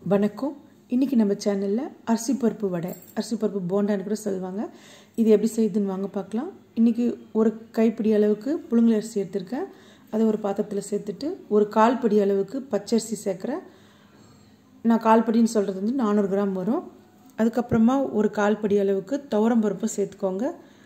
வணக்கம் இன்றைக்கி நம்ம சேனலில் அரிசி பருப்பு வடை அரிசி பருப்பு போண்டான்னு கூட சொல்லுவாங்க இது எப்படி செய்யுதுன்னு வாங்க பார்க்கலாம் இன்றைக்கி ஒரு கைப்பிடி அளவுக்கு புழுங்கல் அரிசி எடுத்திருக்கேன் அதை ஒரு பாத்திரத்தில் சேர்த்துட்டு ஒரு கால் படி அளவுக்கு பச்சரிசி சேர்க்குறேன் நான் கால் படின்னு சொல்கிறது வந்து நானூறு கிராம் வரும் அதுக்கப்புறமா ஒரு கால் படி அளவுக்கு துவரம் பருப்பு சேர்த்துக்கோங்க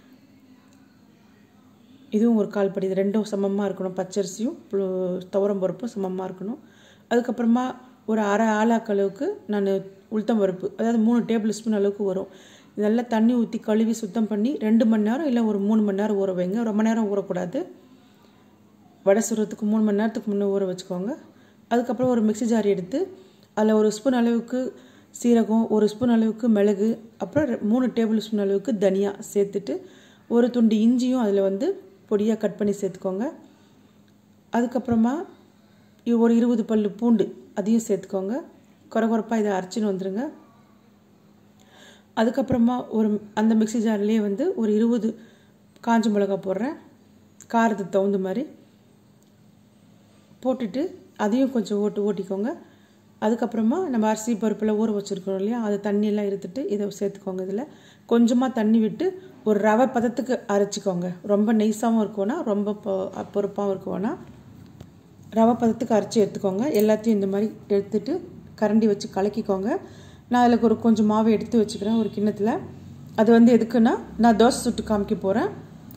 இதுவும் ஒரு கால் படி இது ரெண்டும் சமமாக இருக்கணும் பச்சரிசியும் துவரம் பருப்பும் சமமாக இருக்கணும் அதுக்கப்புறமா ஒரு அரை ஆளாக்கு அளவுக்கு நான் உளுத்தம் பருப்பு அதாவது மூணு டேபிள் ஸ்பூன் அளவுக்கு வரும் இதெல்லாம் தண்ணி ஊற்றி கழுவி சுத்தம் பண்ணி ரெண்டு மணி நேரம் இல்லை ஒரு மூணு மணி நேரம் ஊற வைங்க ரொம்ப நேரம் ஊறக்கூடாது வடை சுடுறதுக்கு மூணு மணி நேரத்துக்கு முன்னே ஊற வச்சுக்கோங்க அதுக்கப்புறம் ஒரு மிக்சி ஜார் எடுத்து அதில் ஒரு ஸ்பூன் அளவுக்கு சீரகம் ஒரு ஸ்பூன் அளவுக்கு மிளகு அப்புறம் மூணு டேபிள் ஸ்பூன் அளவுக்கு தனியா சேர்த்துட்டு ஒரு துண்டு இஞ்சியும் அதில் வந்து பொடியாக கட் பண்ணி சேர்த்துக்கோங்க அதுக்கப்புறமா ஒரு இருபது பல் பூண்டு அதையும் சேர்த்துக்கோங்க குறகுறப்பாக இதை அரைச்சின்னு வந்துடுங்க அதுக்கப்புறமா ஒரு அந்த மிக்சி ஜார்லேயே வந்து ஒரு இருபது காஞ்ச மிளகா போடுறேன் காரத்துக்கு தகுந்த மாதிரி போட்டுட்டு அதையும் கொஞ்சம் ஓட்டு ஓட்டிக்கோங்க அதுக்கப்புறமா நம்ம அரிசி பருப்பில் ஊற வச்சுருக்கோம் இல்லையா அது தண்ணியெல்லாம் இருத்துட்டு இதை சேர்த்துக்கோங்க இதில் கொஞ்சமாக தண்ணி விட்டு ஒரு ரவை பதத்துக்கு அரைச்சிக்கோங்க ரொம்ப நெய்ஸாகவும் இருக்கும்னா ரொம்ப பொறுப்பாகவும் இருக்கும்னா ரவை பதத்துக்கு அரைச்சி எடுத்துக்கோங்க எல்லாத்தையும் இந்த மாதிரி எடுத்துட்டு கரண்டி வச்சு கலக்கிக்கோங்க நான் அதில் ஒரு கொஞ்சம் மாவை எடுத்து வச்சுக்கிறேன் ஒரு கிண்ணத்தில் அது வந்து எதுக்குன்னா நான் தோசை சுட்டு காமிக்க போகிறேன்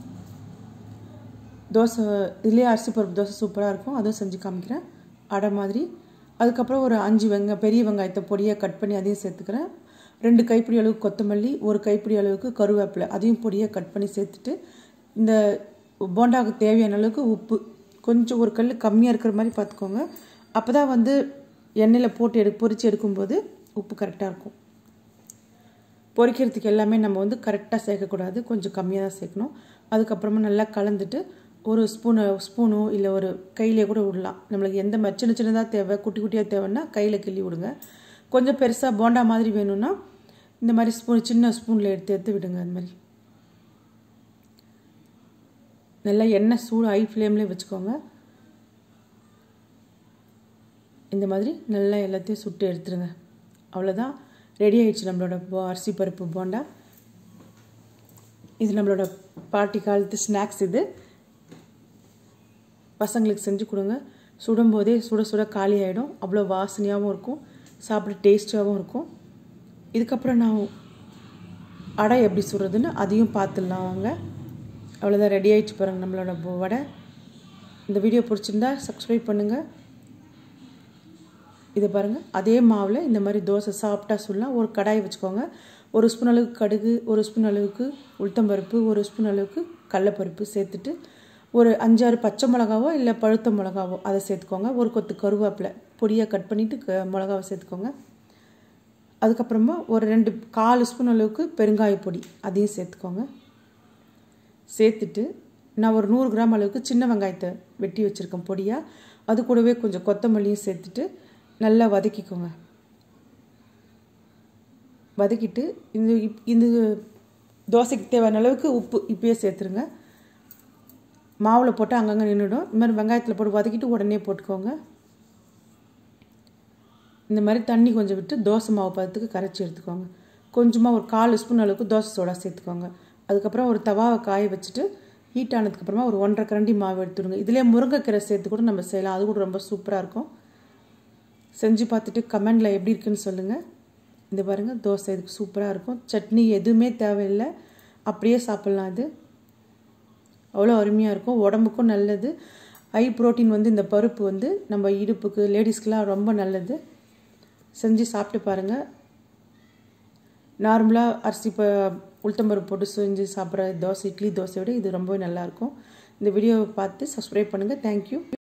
தோசை இதுலேயே அரிசி பருப்பு தோசை சூப்பராக இருக்கும் அதுவும் செஞ்சு காமிக்கிறேன் அடை மாதிரி அதுக்கப்புறம் ஒரு அஞ்சு வெங்காய பெரிய வெங்காயத்தை பொடியாக கட் பண்ணி அதையும் சேர்த்துக்கிறேன் ரெண்டு கைப்பிடி அளவுக்கு கொத்தமல்லி ஒரு கைப்பிடி அளவுக்கு கருவேப்பிலை அதையும் பொடியாக கட் பண்ணி சேர்த்துட்டு இந்த போண்டாவுக்கு தேவையான அளவுக்கு உப்பு கொஞ்சம் ஒரு கல் கம்மியாக இருக்கிற மாதிரி பார்த்துக்கோங்க அப்போ தான் வந்து எண்ணெயில் போட்டு எடு பொறிச்சு எடுக்கும்போது உப்பு கரெக்டாக இருக்கும் பொரிக்கிறதுக்கு எல்லாமே நம்ம வந்து கரெக்டாக சேர்க்கக்கூடாது கொஞ்சம் கம்மியாக தான் சேர்க்கணும் அதுக்கப்புறமா நல்லா கலந்துட்டு ஒரு ஸ்பூனு ஸ்பூனோ இல்லை ஒரு கையிலே கூட விடலாம் நம்மளுக்கு எந்த மாதிரி சின்ன சின்னதாக தேவை குட்டி குட்டியாக தேவைன்னா கையில் கிள்ளி விடுங்க கொஞ்சம் பெருசாக போண்டா மாதிரி வேணும்னா இந்த மாதிரி ஸ்பூன் சின்ன ஸ்பூனில் எடுத்து எடுத்து விடுங்க அந்த மாதிரி நல்லா எண்ணெய் சூடு ஹை ஃப்ளேம்லேயே வச்சுக்கோங்க இந்த மாதிரி நல்லா எல்லாத்தையும் சுட்டு எடுத்துருங்க அவ்வளோதான் ரெடி ஆயிடுச்சு நம்மளோட அரிசி பருப்பு போண்டா இது நம்மளோட பாட்டி காலத்து ஸ்நாக்ஸ் இது பசங்களுக்கு செஞ்சு கொடுங்க சுடும்போதே சுட சுட காலி ஆகிடும் அவ்வளோ வாசனையாகவும் இருக்கும் சாப்பிட டேஸ்ட்டாகவும் இருக்கும் இதுக்கப்புறம் நான் அடை எப்படி சுடுறதுன்னு அதையும் பார்த்துடலாம் வாங்க அவ்வளோதான் ரெடி ஆகிடுச்சு பாருங்கள் நம்மளோட வடை இந்த வீடியோ பிடிச்சிருந்தா சப்ஸ்கிரைப் பண்ணுங்கள் இதை பாருங்கள் அதே மாவில் இந்த மாதிரி தோசை சாப்பிட்டா சொல்லலாம் ஒரு கடாய் வச்சுக்கோங்க ஒரு ஸ்பூன் அளவுக்கு கடுகு ஒரு ஸ்பூன் அளவுக்கு உளுத்தம்பருப்பு ஒரு ஸ்பூன் அளவுக்கு கடலப்பருப்பு சேர்த்துட்டு ஒரு அஞ்சாறு பச்சை மிளகாவோ இல்லை பழுத்த மிளகாவோ அதை சேர்த்துக்கோங்க ஒரு கொத்து கருவேப்பிலை பொடியாக கட் பண்ணிவிட்டு க மிளகாவை சேர்த்துக்கோங்க அதுக்கப்புறமா ஒரு ரெண்டு கால் ஸ்பூன் அளவுக்கு பெருங்காய பொடி அதையும் சேர்த்துக்கோங்க சேர்த்துட்டு நான் ஒரு நூறு கிராம் அளவுக்கு சின்ன வெங்காயத்தை வெட்டி வச்சுருக்கேன் பொடியாக அது கூடவே கொஞ்சம் கொத்தமல்லியும் சேர்த்துட்டு நல்லா வதக்கிக்கோங்க வதக்கிட்டு இந்த இந்த தோசைக்கு தேவையான அளவுக்கு உப்பு இப்பயே சேர்த்துருங்க மாவில் போட்டு அங்கங்கே நின்றுடும் இந்த மாதிரி வெங்காயத்தில் போட்டு வதக்கிட்டு உடனே போட்டுக்கோங்க இந்த மாதிரி தண்ணி கொஞ்சம் விட்டு தோசை மாவு பதத்துக்கு கரைச்சி எடுத்துக்கோங்க கொஞ்சமாக ஒரு கால் ஸ்பூன் அளவுக்கு தோசை சோடா சேர்த்துக்கோங்க அதுக்கப்புறம் ஒரு தவாவை காய வச்சுட்டு ஹீட் ஆனதுக்கப்புறமா ஒரு ஒன்றரை கரண்டி மாவு எடுத்துடுங்க இதிலே முருங்கைக்கீரை சேர்த்து கூட நம்ம செய்யலாம் அது கூட ரொம்ப சூப்பராக இருக்கும் செஞ்சு பார்த்துட்டு கமெண்டில் எப்படி இருக்குன்னு சொல்லுங்கள் இந்த பாருங்கள் தோசை இதுக்கு சூப்பராக இருக்கும் சட்னி எதுவுமே தேவையில்லை அப்படியே சாப்பிட்லாம் அது அவ்வளோ அருமையாக இருக்கும் உடம்புக்கும் நல்லது ஹை ப்ரோட்டீன் வந்து இந்த பருப்பு வந்து நம்ம இடுப்புக்கு லேடிஸ்க்கெலாம் ரொம்ப நல்லது செஞ்சு சாப்பிட்டு பாருங்கள் நார்மலாக அரிசி ப உளுத்தம்பருப்பு போட்டு செஞ்சு சாப்பிட்ற தோசை இட்லி தோசையோட இது ரொம்பவே நல்லாயிருக்கும் இந்த வீடியோவை பார்த்து சப்ஸ்கிரைப் பண்ணுங்கள் தேங்க்யூ